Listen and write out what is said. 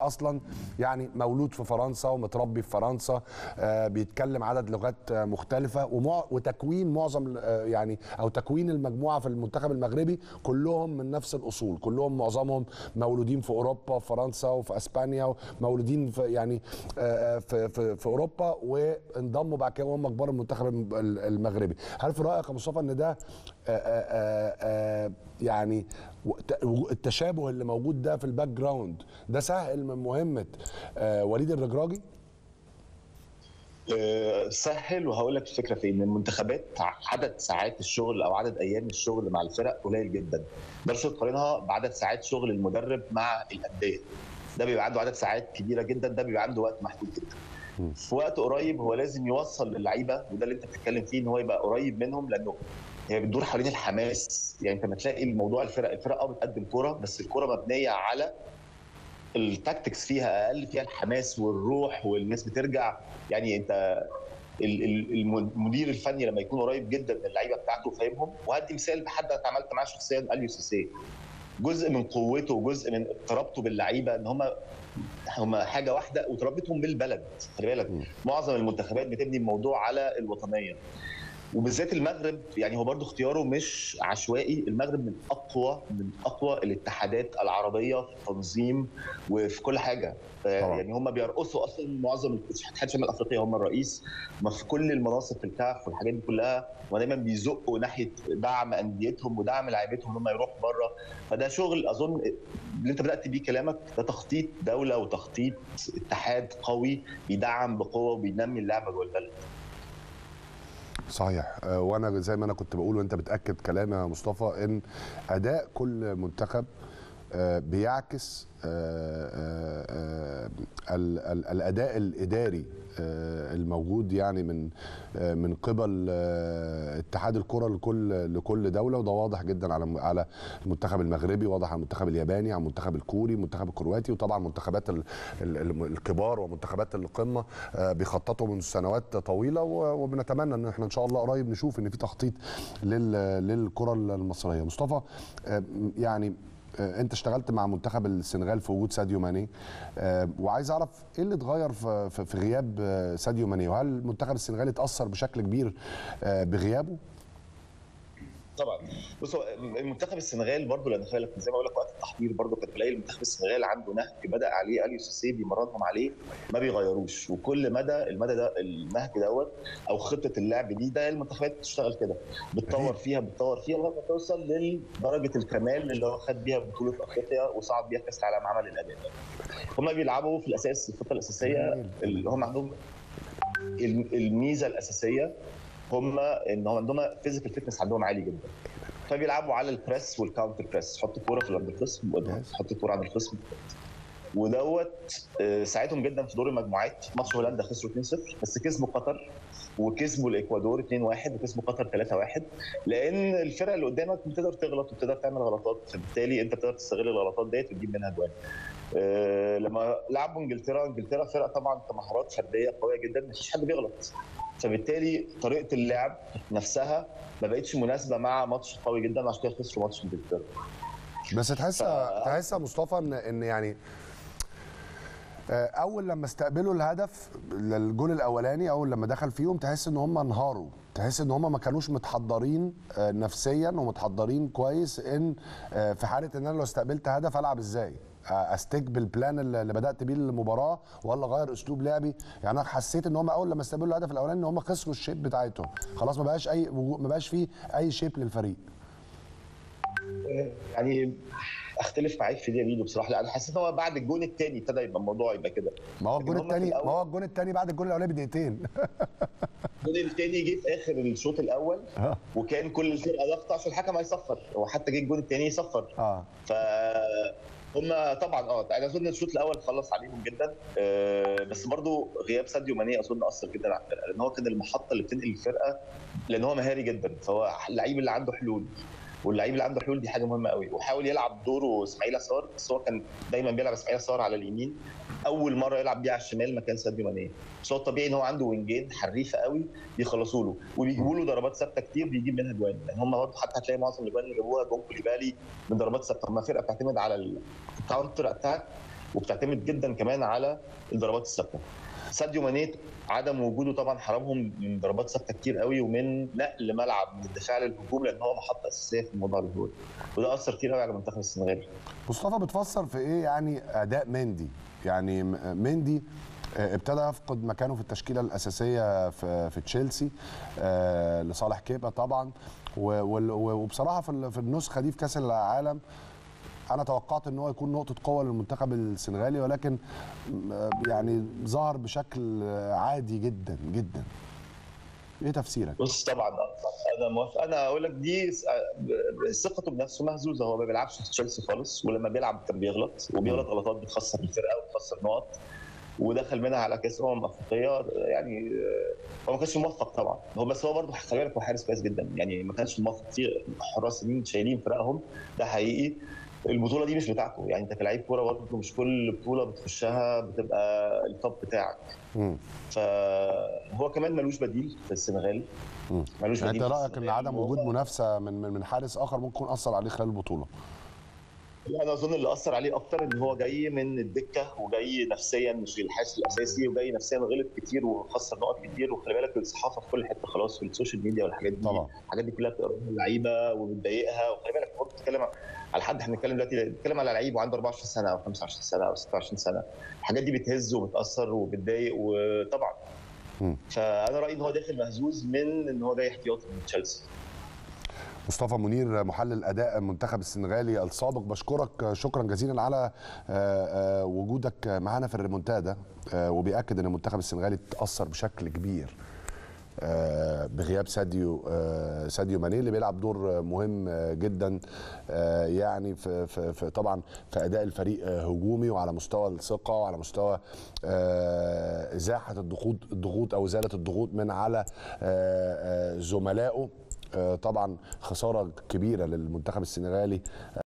اصلا يعني مولود في فرنسا ومتربي في فرنسا آه، بيتكلم عدد لغات آه، مختلفه ومع وتكوين معظم آه، يعني او تكوين المجموعه في المنتخب المغربي كلهم من نفس الاصول كلهم معظمهم مولودين في اوروبا في فرنسا وفي اسبانيا مولودين في يعني آه، آه، في في, في اوروبا وانضموا بعد كده وهم كبار المنتخب الم- المغربي هل في رايك يا مصطفى ان ده آه، آه، آه، يعني و- ت- التشابه اللي موجود ده في الباك جراوند ده سهل من مهمه آه، وليد الرجراجي آه، سهل وهقول لك الفكره في ان المنتخبات عدد ساعات الشغل او عدد ايام الشغل مع الفرق قليل جدا ده مش تقارنها بعدد ساعات شغل المدرب مع الانديه ده بيبقى عنده عدد ساعات كبيره جدا ده بيبقى عنده وقت محدود جدا في وقت قريب هو لازم يوصل للعيبه وده اللي انت بتتكلم فيه ان هو يبقى قريب منهم لانه هي بتدور حوالين الحماس يعني انت ما تلاقي الموضوع الفرق الفرق اه بتقدم كوره بس الكوره مبنيه على التاكتكس فيها اقل فيها الحماس والروح والناس بترجع يعني انت ال- ال- الم- المدير الفني لما يكون قريب جدا من اللعيبه بتاعته وفاهمهم وهدي مثال بحد انا اتعاملت معاه شخصيا اليو سيسي جزء من قوته وجزء من اضطرابته باللعيبه ان هم هم حاجه واحده وتربيتهم بالبلد خلي بالك معظم المنتخبات بتبني الموضوع على الوطنيه وبالذات المغرب يعني هو برضو اختياره مش عشوائي المغرب من اقوى من اقوى الاتحادات العربيه في التنظيم وفي كل حاجه آه، طبعا. يعني هم بيرقصوا اصلا معظم الاتحاد شمال افريقيا هم الرئيس هم في كل المناصب في الكاف والحاجات دي كلها ودايما بيزقوا ناحيه دعم انديتهم ودعم لعيبتهم ان هم يروحوا بره فده شغل اظن اللي انت بدات بيه كلامك ده تخطيط دوله وتخطيط اتحاد قوي بيدعم بقوه وبينمي اللعبه جوه البلد صحيح آه، وانا زي ما انا كنت بقول وانت بتاكد كلامي يا مصطفى ان اداء كل منتخب آه، بيعكس آه، آه، آه، ال- ال- الاداء الاداري آه، الموجود يعني من آه، من قبل آه، اتحاد الكره لكل لكل دوله وده واضح جدا على على المنتخب المغربي واضح على المنتخب الياباني على المنتخب الكوري المنتخب الكرواتي وطبعا منتخبات ال- ال- ال- الكبار ومنتخبات القمه آه، بيخططوا من سنوات طويله و- وبنتمنى ان احنا ان شاء الله قريب نشوف ان في تخطيط لل- للكره المصريه مصطفى آه، يعني آه، انت اشتغلت مع منتخب السنغال في وجود ساديو ماني آه، وعايز اعرف ايه اللي اتغير في في- في غياب آه، ساديو ماني وهل المنتخب السنغالي اتاثر بشكل كبير آه، بغيابه طبعا بص هو المنتخب السنغال برضه لان خلي بالك زي ما بقول لك وقت التحضير برضه كان تلاقي المنتخب السنغال عنده نهج بدا عليه اليو سيسي بيمرنهم عليه ما بيغيروش وكل مدى المدى ده النهج دوت او خطه اللعب دي ده المنتخبات بتشتغل كده بتطور أكيد. فيها بتطور فيها لغايه ما توصل لدرجه الكمال اللي هو خد بيها بطوله افريقيا وصعد بيها كاس العالم عمل الاداء ده. هم بيلعبوا في الاساس الخطه الاساسيه اللي هم عندهم الم- الميزه الاساسيه هم ان هم عندهم فيزيكال فيتنس عندهم عالي جدا فبيلعبوا على البريس والكاونتر بريس حط الكوره في عند الخصم Yes. حط الكوره عند الخصم ودوت آه، ساعدهم جدا في دور المجموعات ماتش هولندا خسروا 2-0 بس كسبوا قطر وكسبوا الاكوادور 2-1 وكسبوا قطر 3-1 لان الفرق اللي قدامك بتقدر تغلط وبتقدر تعمل غلطات فبالتالي انت بتقدر تستغل الغلطات ديت وتجيب منها جوان آه، لما لعبوا انجلترا انجلترا فرقه طبعا كمهارات فرديه قويه جدا مفيش حد بيغلط فبالتالي طريقه اللعب نفسها ما بقتش مناسبه مع ماتش قوي جدا عشان كده خسروا ماتش انجلترا بس تحس ف- تحس يا مصطفى ان ان يعني آه، اول لما استقبلوا الهدف للجول الاولاني اول لما دخل فيهم تحس ان هم انهاروا تحس ان هم ما كانوش متحضرين آه، نفسيا ومتحضرين كويس ان آه، في حاله ان انا لو استقبلت هدف العب ازاي آه، استيك بالبلان اللي اللي بدات بيه المباراه ولا اغير اسلوب لعبي يعني انا حسيت ان هم اول لما استقبلوا الهدف الاولاني ان هم خسروا الشيب بتاعتهم خلاص ما بقاش اي وجو- ما بقاش فيه اي شيب للفريق يعني اختلف معاك في دي يا ميدو بصراحه لا انا حسيت ان هو بعد الجون الثاني ابتدى يبقى الموضوع يبقى كده ما هو لكن الجون هم في الثاني الأول- ما هو الجون الثاني بعد الجون الاولاني بدقيقتين الجون الثاني جه في اخر الشوط الاول اه وكان كل الفرقه ضاغطه عشان الحكم هيصفر هو حتى جه الجون الثاني يصفر اه ف هم طبعا اه انا اظن الشوط الاول خلص عليهم جدا آه، بس برضو غياب ساديو ماني اظن اثر جدا على الفرقه لان هو كان المحطه اللي بتنقل الفرقه لان هو مهاري جدا فهو اللعيب اللي عنده حلول واللعيب اللي عنده حلول دي حاجه مهمه قوي وحاول يلعب دوره اسماعيل يسار بس هو كان دايما بيلعب اسماعيل يسار على اليمين اول مره يلعب بيه على الشمال مكان ساديو ماني بس هو الطبيعي ان هو عنده وينجين حريفه قوي بيخلصوا له وبيجيبوا له ضربات ثابته كتير بيجيب منها جوان لان هم برضه حتى هتلاقي معظم الاجوان اللي جابوها جون كوليبالي من ضربات ثابته هم فرقه بتعتمد على الكاونتر اتاك وبتعتمد جدا كمان على الضربات الثابته ساديو ماني عدم وجوده طبعا حرمهم من ضربات ثابته كتير قوي ومن نقل ملعب من الدفاع للهجوم لان هو محطه اساسيه في موضوع الهجوم وده اثر كتير قوي على المنتخب السنغالي مصطفى بتفسر في ايه يعني اداء مندي يعني م- مندي آه، ابتدى يفقد مكانه في التشكيله الاساسيه في في تشيلسي آه، لصالح كيبا طبعا و- وال- وبصراحه في ال- في النسخه دي في كاس العالم انا توقعت ان هو يكون نقطه قوه للمنتخب السنغالي ولكن م- يعني ظهر بشكل عادي جدا جدا ايه تفسيرك بص طبعا انا موافق انا اقول لك دي س- ثقته بنفسه مهزوزه هو ما بيلعبش في تشيلسي خالص ولما بيلعب كان بيغلط وبيغلط غلطات بتخسر الفرقه وبتخسر نقط ودخل منها على كاس امم افريقيه يعني آه، هو ما كانش موفق طبعا هو بس هو برضه خلي بالك هو حارس كويس جدا يعني ما كانش موفق في حراس مين شايلين فرقهم ده حقيقي البطوله دي مش بتاعته يعني انت كلاعب كوره برضه مش كل بطوله بتخشها بتبقى التوب بتاعك مم. فهو كمان ملوش بديل في السنغال مم. ملوش يعني بديل انت في رايك ان السنغال. عدم وجود منافسه من من من حارس اخر ممكن يكون اثر عليه خلال البطوله انا اظن اللي اثر عليه اكتر ان هو جاي من الدكه وجاي نفسيا مش الحارس الاساسي وجاي نفسيا غلط كتير وخسر نقط كتير وخلي بالك الصحافه في كل حته خلاص في السوشيال ميديا والحاجات دي طبعا. الحاجات دي كلها بتقراها اللعيبه وبتضايقها وخلي بالك برضه بتتكلم على حد احنا بنتكلم دلوقتي بنتكلم على لعيب وعنده 24 سنه او 25 سنه او 26 سنه الحاجات دي بتهز وبتاثر وبتضايق وطبعا مم. فانا رايي ان هو داخل مهزوز من ان هو جاي احتياطي من تشيلسي مصطفى منير محلل اداء المنتخب السنغالي السابق بشكرك شكرا جزيلا على آه، آه، وجودك معنا في الريمونتادا آه، وبيأكد ان المنتخب السنغالي تأثر بشكل كبير آه، بغياب ساديو آه، ساديو ماني اللي بيلعب دور مهم آه، جدا آه، يعني في, في, في طبعا في اداء الفريق آه، هجومي وعلى مستوى الثقه وعلى مستوى آه، ازاحه الضغوط الضغوط او ازاله الضغوط من على آه، آه، زملائه آه، طبعا خساره كبيره للمنتخب السنغالي